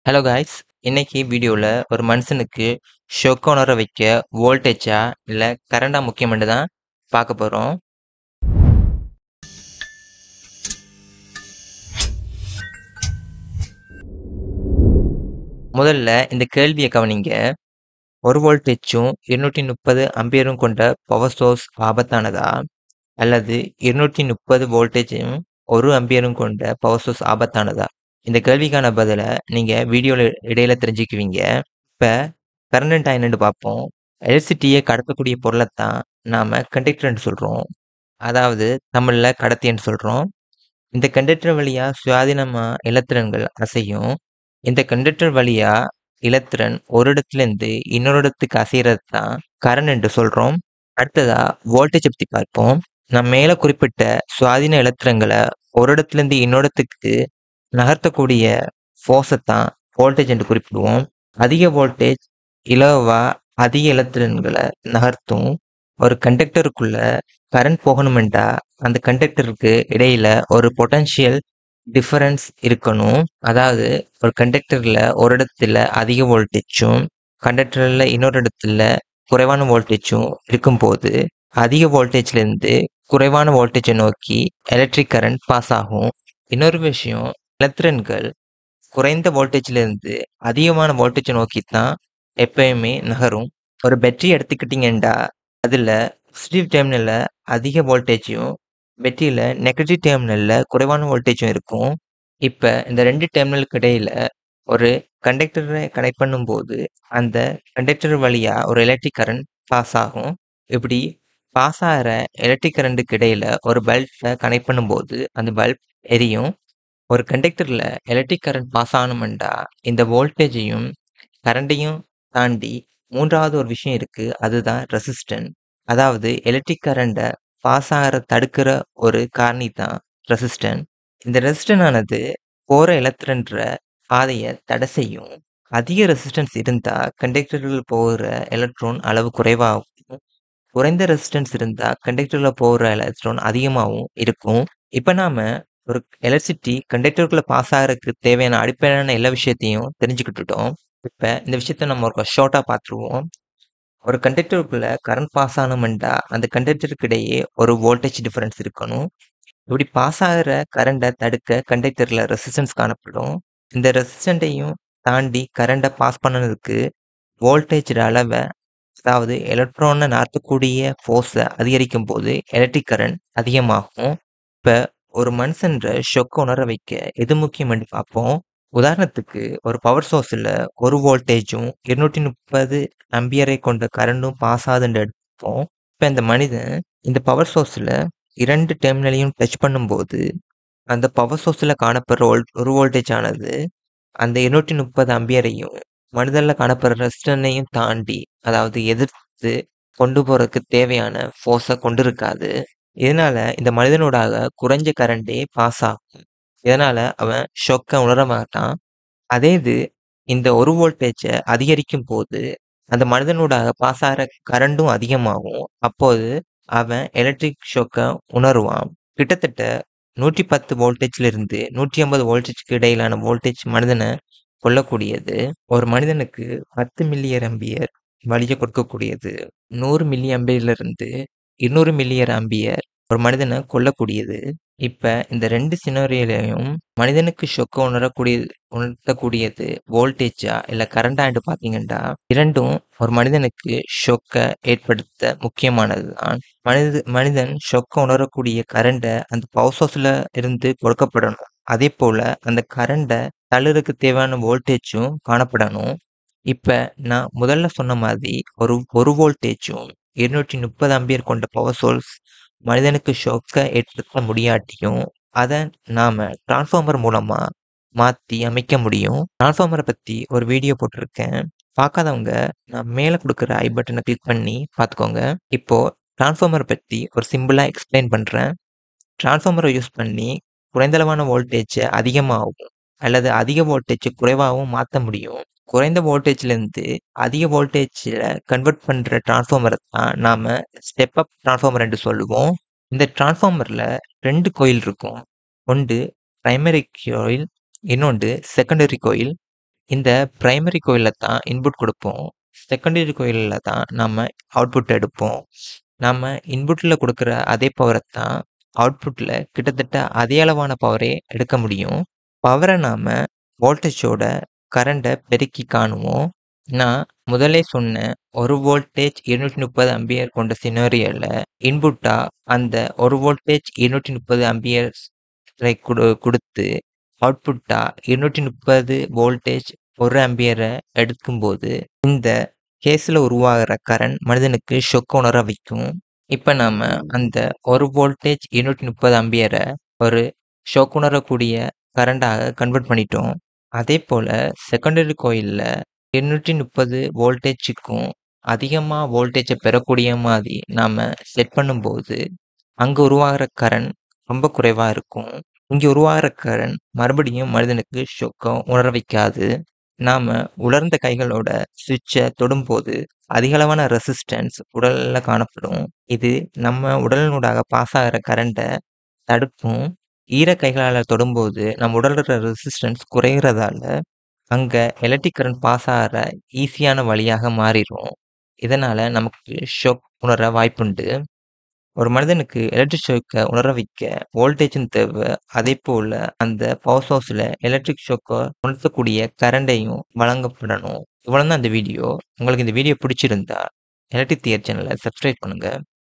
Hello guys இன்னைக்கு வீடியோவில் ஒரு மனுஷனுக்கு ஷொக் உணர வைக்க வோல்டேஜா இல்லை கரண்டா முக்கியமென்று தான் பார்க்க போகிறோம் முதல்ல இந்த கேள்வியை கவனிங்க ஒரு வோல்டேஜும் இருநூற்றி முப்பது அம்பியரும் கொண்ட பவர் சோர்ஸ் ஆபத்தானதா அல்லது இருநூற்றி முப்பது வோல்டேஜும் ஒரு அம்பியரும் கொண்ட பவர் சோர்ஸ் ஆபத்தானதா இந்த கேள்விக்கான பதிலை நீங்கள் வீடியோவில் இடையில தெரிஞ்சுக்குவீங்க இப்போ கரண்ட் என்னன்னு பார்ப்போம் எலக்ட்ரிசிட்டியை கடத்தக்கூடிய பொருளை தான் நாம் கண்டக்டர்னு சொல்கிறோம் அதாவது தமிழில் கடத்தின்னு சொல்கிறோம் இந்த கண்டக்டர் வழியாக சுயாதீனமாக இலத்திரன்கள் அசையும் இந்த கண்டக்டர் வழியாக இலத்திரன் ஒரு இடத்துலேருந்து இன்னொரு இடத்துக்கு அசைகிறது தான் கரண்ட் என்று சொல்கிறோம் அடுத்ததா வோல்டேஜ் பற்றி பார்ப்போம் நம்ம மேலே குறிப்பிட்ட சுவாதீன இலத்திரங்களை ஒரு இடத்துலேருந்து இன்னொரு இடத்துக்கு நகர்த்தக்கூடிய ஃபோர்ஸை தான் வோல்டேஜ் என்று குறிப்பிடுவோம் அதிக வோல்டேஜ் இலவா அதிக இலத்திரன்களை நகர்த்தும் ஒரு கண்டக்டருக்குள்ள கரண்ட் போகணுமெண்டா அந்த கண்டக்டருக்கு இடையில ஒரு பொட்டன்ஷியல் டிஃபரன்ஸ் இருக்கணும் அதாவது ஒரு கண்டக்டர்ல ஒரு இடத்துல அதிக வோல்டேஜும் கண்டக்டர்ல இன்னொரு இடத்துல குறைவான வோல்டேஜும் இருக்கும்போது அதிக வோல்டேஜ்ல இருந்து குறைவான வோல்டேஜை நோக்கி எலக்ட்ரிக் கரண்ட் பாஸ் ஆகும் இன்னொரு விஷயம் எலக்ட்ரன்கள் குறைந்த வோல்டேஜ்ல இருந்து அதிகமான வோல்டேஜை நோக்கி தான் எப்பயுமே நகரும் ஒரு பேட்டரி எடுத்துக்கிட்டீங்கன்னா அதில் பாசிட்டிவ் டெர்மினலில் அதிக வோல்டேஜும் பேட்டரியில் நெகட்டிவ் டெர்மினலில் குறைவான வோல்டேஜும் இருக்கும் இப்போ இந்த ரெண்டு டெர்மினலுக்கு இடையில ஒரு கண்டக்டரை கனெக்ட் பண்ணும்போது அந்த கண்டக்டர் வழியாக ஒரு எலக்ட்ரிக் கரண்ட் பாஸ் ஆகும் இப்படி பாஸ் ஆகிற எலக்ட்ரிக் கரண்ட்டுக்கு இடையில ஒரு பல்பை கனெக்ட் பண்ணும்போது அந்த பல்ப் எரியும் ஒரு கண்டக்டரில் எலக்ட்ரிக் கரண்ட் பாஸ் ஆகணுமெண்டா இந்த வோல்டேஜையும் கரண்ட்டையும் தாண்டி மூன்றாவது ஒரு விஷயம் இருக்குது அதுதான் ரெசிஸ்டன்ட் அதாவது எலக்ட்ரிக் கரண்ட்டை பாஸ் ஆகிற தடுக்கிற ஒரு காரணி தான் ரெசிஸ்டன்ட் இந்த ரெசிஸ்டன் ஆனது போகிற எலக்ட்ரன்ற பாதையை தடை செய்யும் அதிக ரெசிஸ்டன்ஸ் இருந்தால் கண்டக்டரில் போகிற எலக்ட்ரான் அளவு குறைவாகவும் குறைந்த ரெசிஸ்டன்ஸ் இருந்தால் கண்டக்டரில் போகிற எலக்ட்ரான் அதிகமாகவும் இருக்கும் இப்போ நாம் ஒரு எலக்ட்ரிசிட்டி கண்டக்டருக்குள்ளே பாஸ் ஆகிறதுக்கு தேவையான அடிப்படையான எல்லா விஷயத்தையும் தெரிஞ்சுக்கிட்டுட்டோம் இப்போ இந்த விஷயத்த நம்ம ஒரு ஷார்ட்டாக பார்த்துருவோம் ஒரு கண்டக்டருக்குள்ள கரண்ட் பாஸ் ஆனமெண்டா அந்த கண்டக்டருக்கு இடையே ஒரு வோல்டேஜ் டிஃபரன்ஸ் இருக்கணும் இப்படி பாஸ் ஆகிற கரண்டை தடுக்க கண்டக்டரில் ரெசிஸ்டன்ஸ் காணப்படும் இந்த ரெசிஸ்டண்ட்டையும் தாண்டி கரண்டை பாஸ் பண்ணதுக்கு வோல்டேஜ் அளவை அதாவது எலக்ட்ரானை நார்த்தக்கூடிய ஃபோர்ஸை அதிகரிக்கும் போது எலக்ட்ரிக் கரண்ட் அதிகமாகும் இப்போ ஒரு மனுஷன்ற ஷொக்கை உணர வைக்க எது முக்கியம்னு பார்ப்போம் உதாரணத்துக்கு ஒரு பவர் சோர்ஸில் ஒரு வோல்டேஜும் இருநூற்றி முப்பது அம்பியரை கொண்ட கரண்டும் பாஸ் ஆகுதுன்னு எடுப்போம் இப்போ இந்த மனிதன் இந்த பவர் சோர்ஸில் இரண்டு டெர்மினலையும் டச் பண்ணும்போது அந்த பவர் சோர்ஸில் காணப்படுற வோல் ஒரு வோல்டேஜ் ஆனது அந்த இருநூற்றி முப்பது அம்பியரையும் மனிதனில் காணப்படுற ரெசிஸ்டனையும் தாண்டி அதாவது எதிர்த்து கொண்டு போகிறதுக்கு தேவையான ஃபோர்ஸை கொண்டு இருக்காது இதனால இந்த மனிதனோடாக குறைஞ்ச கரண்டே பாஸ் ஆகும் இதனால அவன் ஷொக்கை உணர மாட்டான் அதே இது இந்த ஒரு வோல்டேஜை அதிகரிக்கும் போது அந்த மனிதனோடாக பாஸ் ஆகிற கரண்டும் அதிகமாகும் அப்போது அவன் எலக்ட்ரிக் ஷொக்கை உணருவான் கிட்டத்தட்ட நூற்றி பத்து வோல்டேஜ்ல இருந்து நூற்றி ஐம்பது வோல்டேஜ்க்கு இடையிலான வோல்டேஜ் மனிதனை கொல்லக்கூடியது ஒரு மனிதனுக்கு பத்து மில்லியர் அம்பியர் வழியை கொடுக்கக்கூடியது நூறு மில்லி அம்பியர்ல இருந்து இருநூறு மில்லியர் அம்பியர் ஒரு மனிதனை கொல்லக்கூடியது இப்ப இந்த ரெண்டு சினோரியிலையும் மனிதனுக்கு ஷொக்க உணரக்கூடிய உணர்த்தக்கூடியது வோல்டேஜா இல்ல கரண்டான்னு பாத்தீங்கன்னா இரண்டும் ஒரு மனிதனுக்கு ஷொக்க ஏற்படுத்த முக்கியமானது தான் மனித மனிதன் ஷொக்க உணரக்கூடிய கரண்டை அந்த பவர் சோர்ஸ்ல இருந்து கொடுக்கப்படணும் அதே போல அந்த கரண்டை தள்ளுறதுக்கு தேவையான வோல்டேஜும் காணப்படணும் இப்ப நான் முதல்ல சொன்ன மாதிரி ஒரு ஒரு வோல்டேஜும் இருநூற்றி முப்பது அம்பியர் கொண்ட பவர் சோர்ஸ் மனிதனுக்கு ஷொக்கை ஏற்படுத்த முடியாட்டியும் அதை நாம டிரான்ஸ்ஃபார்மர் மூலமா மாற்றி அமைக்க முடியும் டிரான்ஸ்ஃபார்மரை பற்றி ஒரு வீடியோ போட்டிருக்கேன் பார்க்காதவங்க நான் மேலே கொடுக்குற ஐ பட்டனை கிளிக் பண்ணி பார்த்துக்கோங்க இப்போ டிரான்ஸ்ஃபார்மரை பற்றி ஒரு சிம்பிளாக எக்ஸ்பிளைன் பண்ணுறேன் டிரான்ஸ்ஃபார்மரை யூஸ் பண்ணி குறைந்தளவான வோல்டேஜை அதிகமாகவும் அல்லது அதிக வோல்டேஜை குறைவாகவும் மாற்ற முடியும் குறைந்த வோல்டேஜ்லேருந்து அதிக வோல்டேஜில் கன்வெர்ட் பண்ணுற டிரான்ஸ்ஃபார்மரை தான் நாம் ஸ்டெப் அப் டிரான்ஸ்ஃபார்மர் என்று சொல்லுவோம் இந்த டிரான்ஸ்ஃபார்மரில் ரெண்டு கோயில் இருக்கும் ஒன்று ப்ரைமரி கோயில் இன்னொன்று செகண்டரி கோயில் இந்த பிரைமரி கோயில்ல தான் இன்புட் குடுப்போம். செகண்டரி கோயில்ல தான் நம்ம அவுட்புட் எடுப்போம். நம்ம இன்புட்ல குடுக்குற அதே பவரத் தான் அவுட்புட்ல கிட்டத்தட்ட அதே அளவான பவரே எடுக்க முடியும். பவர நாம வோல்டேஜோட கரண்ட்ட பெருக்கி காணுவோம். நான் முதலே சொன்ன 1 வோல்டேஜ் 230 ஆம்பியர் கொண்ட சினாரியோல இன்புட்டா அந்த 1 வோல்டேஜ் 230 ஆம்பியர்ஸை குடு குடுத்து அவுட்புட்டா 230 வோல்டேஜ் 1 ஆம்பியர எடுக்கும்போது, இந்த கேஸ்ல உருவாகுற கரண்ட் மனிதனுக்கு ஷொக்க உணர வைக்கும். இப்ப நாம அந்த 1 வோல்டேஜ் 230 ஆம்பியர ஒரு ஷொக் உணரக்கூடிய கரண்ட்டாக கன்வெர்ட் பண்ணிட்டோம். அதேபோல செகண்டரி கோயில்ல 230 வோல்டேஜ்க்கும் அதிகமா வோல்டேஜ பெறக்கூடிய மாரி நாம செட் பண்ணும்போது, அங்க உருவாகுற கரண்ட் ரொம்ப குறைவா இருக்கும். இங்க உருவாகுற கரண்ட் மறுபடியும் மனிதனுக்கு ஷொக்க உணர வைக்காது. நாம உலர்ந்த கைகளோட சுவிட்ச தொடும்போது அதிக அளவான ரெசிஸ்டன்ஸ் உடல்ல காணப்படும். இது நம்ம உடலினூடாக பாஸ் ஆகுற கரண்ட்ட தடுக்கும். ஈர கைகளால தொடும்போது நம் உடல்ல இருக்கிற ரெசிஸ்டன்ஸ் குறையிறதால, அங்க எலக்ட்ரிக் கரண்ட் பாஸ் ஆகுற ஈஸியான வழியாக மாறிரும். இதனால நமக்கு ஷொக் உணர வாய்ப்புண்டு. ஒரு மனிதனுக்கு எலக்ட்ரிக் ஷாக்க உணர வைக்க வோல்டேஜும் தேவ. அதேபோல அந்த பவர் சோர்ஸ்ல எலக்ட்ரிக் ஷாக்க உணர்த்தக்கூடிய கரண்ட்டையும் வழங்கப்படணும். இவ்வளவு தான் இந்த வீடியோ. உங்களுக்கு இந்த வீடியோ பிடிச்சிருந்தா எலக்ட்ரிக் தியரி சேனல சப்ஸ்கிரைப் பண்ணுங்க.